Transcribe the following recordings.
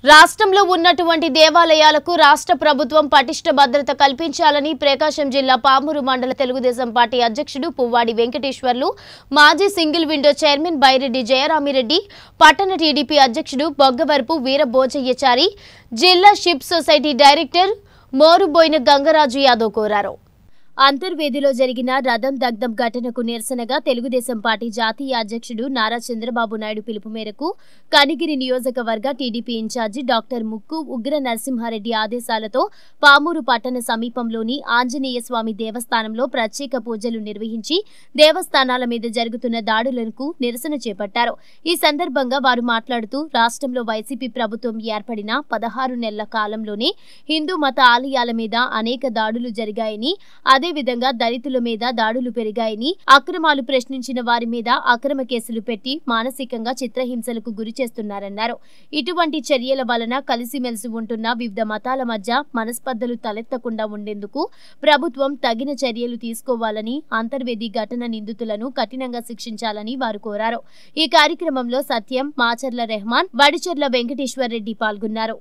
రాష్ట్రంలో ఉన్నటువంటి దేవాలయాలకు రాష్ట్ర ప్రభుత్వం పటిష్ట భద్రత కల్పించాలని ప్రకాశం జిల్లా పామూరు మండల తెలుగుదేశం పార్టీ అధ్యక్షుడు పువ్వాడి వెంకటేశ్వర్లు మాజీ single window chairman Byreddy Jayaramireddy పట్టణ టీడీపీ అధ్యక్షుడు బొగ్గవరపు వీరభోజయ్యచారి జిల్లా షిప్ సొసైటీ డైరెక్టర్ మోరుబోయిన గంగరాజు యాదవ్ కోరారు అంతర్వేదిలో జరిగిన రథం దగ్ధం ఘటనకు నిరసనగా తెలుగుదేశం పార్టీ జాతీయ అధ్యక్షుడు నారా చంద్రబాబు నాయుడు పిలుపు మేరకు కనిగిరి నియోజకవర్గ టీడీపీ ఇన్ఛార్జి డాక్టర్ ముక్కు ఉగ్ర నరసింహారెడ్డి ఆదేశాలతో పామూరు పట్టణ సమీపంలోని ఆంజనేయ స్వామి దేవస్థానంలో ప్రత్యేక పూజలు నిర్వహించి దేవస్థానాల మీద జరుగుతున్న దాడులకు నిరసన చేపట్టారు ఈ సందర్భంగా వారు మాట్లాడుతూ రాష్ట్రంలో వైసీపీ ప్రభుత్వం ఏర్పడిన పదహారు నెలల కాలంలోనే హిందూ మత ఆలయాల మీద అనేక దాడులు జరిగాయని అదేవిధంగా దళితుల మీద దాడులు పెరిగాయని అక్రమాలు ప్రశ్నించిన వారి మీద అక్రమ కేసులు పెట్టి మానసికంగా చిత్రహింసలకు గురి చేస్తున్నారన్నారు ఇటువంటి చర్యల వలన కలిసిమెలిసి ఉంటున్న వివిధ మతాల మధ్య మనస్పర్ధలు తలెత్తకుండా ఉండేందుకు ప్రభుత్వం తగిన చర్యలు తీసుకోవాలని అంతర్వేది ఘటన నిందితులను కఠినంగా శిక్షించాలని వారు కోరారు ఈ కార్యక్రమంలో సత్యం మాచర్ల రెహమాన్ బడిచెర్ల వెంకటేశ్వర్ రెడ్డి పాల్గొన్నారు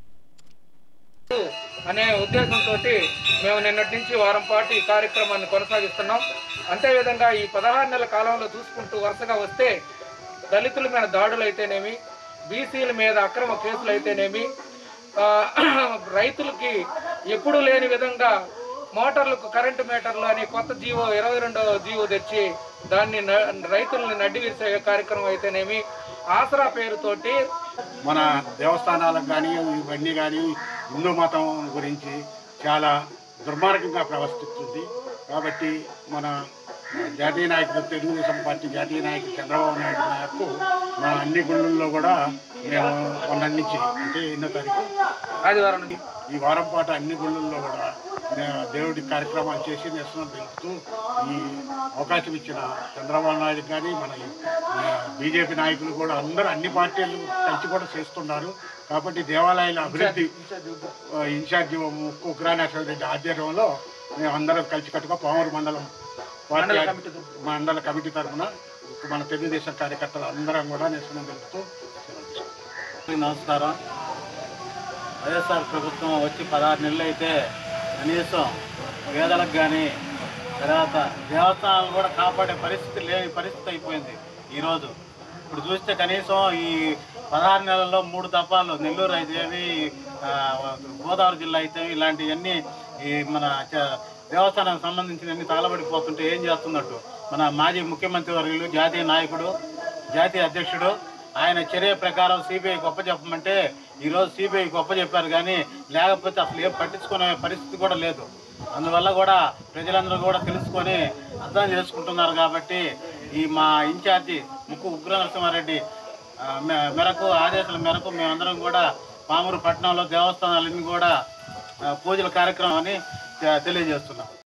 అనే ఉద్దేశంతో మేము నిన్నటి నుంచి వారం పాటు ఈ కార్యక్రమాన్ని కొనసాగిస్తున్నాం అంతేవిధంగా ఈ పదహారు నెలల కాలంలో చూసుకుంటూ వరుసగా వస్తే దళితుల మీద దాడులు అయితేనేమి బీసీల మీద అక్రమ కేసులు అయితేనేమి ఆ, రైతులకి ఎప్పుడూ లేని విధంగా మోటార్లకు కరెంటు మీటర్లు అని కొత్త జీవో ఇరవై రెండవ జీవో తెచ్చి దాన్ని న- రైతుల్ని నడ్డి విరిసే కార్యక్రమం అయితేనేమి ఆసరా పేరుతోటి మన దేవస్థానాలకు కానీ ఇవన్నీ కానీ హిందూ మతం గురించి చాలా దుర్మార్గంగా ప్రవర్తిస్తుంది కాబట్టి మన జాతీయ నాయకుడు తెలుగుదేశం పార్టీ జాతీయ నాయకుడు చంద్రబాబు నాయుడు మేరకు మన అన్ని గుళ్ళల్లో కూడా మేము మొన్న నుంచి అంటే ఎన్నో తారీఖు ఆదివారం నుంచి ఈ వారం పాటు అన్ని గుళ్ళల్లో కూడా నే- దేవుడి కార్యక్రమాలు చేసి నిరసన తెలుపుతూ ఈ అవకాశం ఇచ్చిన చంద్రబాబు నాయుడు కానీ మన బీజేపీ నాయకులు కూడా అందరూ అన్ని పార్టీలు కలిసి కూడా చేస్తున్నారు కాబట్టి దేవాలయాల అభివృద్ధి ఆ, ఇన్ఛార్జి ముక్కు ఉగ్రానేశ్వర రెడ్డి ఆధ్వర్యంలో మేము అందరం కలిసికట్టుగా పామూరు మండలం పార్టీ మండల కమిటీ తరపున. మండల కమిటీ తరఫున మన తెలుగుదేశం కార్యకర్తలు అందరం కూడా నిరసన తెలుపుతూ నమస్కారం వైఎస్ఆర్ ప్రభుత్వం వచ్చి పదహారు నెలలు అయితే కనీసం పేదలకు కానీ తర్వాత దేవస్థానాలు కూడా కాపాడే పరిస్థితి లేని పరిస్థితి అయిపోయింది ఈరోజు ఇప్పుడు చూస్తే కనీసం ఈ పదహారు నెలల్లో మూడు దఫాలు నెల్లూరు అయితేవి ఆ, గోదావరి జిల్లా అయితే ఇలాంటివన్నీ ఈ మన చ- దేవస్థానానికి సంబంధించినవన్నీ తగలబడిపోతుంటే ఏం చేస్తున్నట్టు మన మాజీ ముఖ్యమంత్రి వర్యులు జాతీయ నాయకుడు జాతీయ అధ్యక్షుడు ఆయన చర్య ప్రకారం సిబిఐ గొప్ప చెప్పమంటే ఈరోజు సిబిఐ గొప్ప చెప్పారు కానీ లేకపోతే అసలు ఏం పట్టించుకునే పరిస్థితి కూడా లేదు అందువల్ల కూడా ప్రజలందరూ కూడా తెలుసుకొని అర్థం చేసుకుంటున్నారు కాబట్టి ఈ మా ఇన్ఛార్జి ముక్కు ఉగ్ర నరసింహారెడ్డి ఆ, మె- మేరకు ఆదేశాల మేరకు మేమందరం కూడా పామూరు పట్టణంలో దేవస్థానాలన్నీ కూడా ఆ, పూజల కార్యక్రమాన్ని తె- తెలియజేస్తున్నాం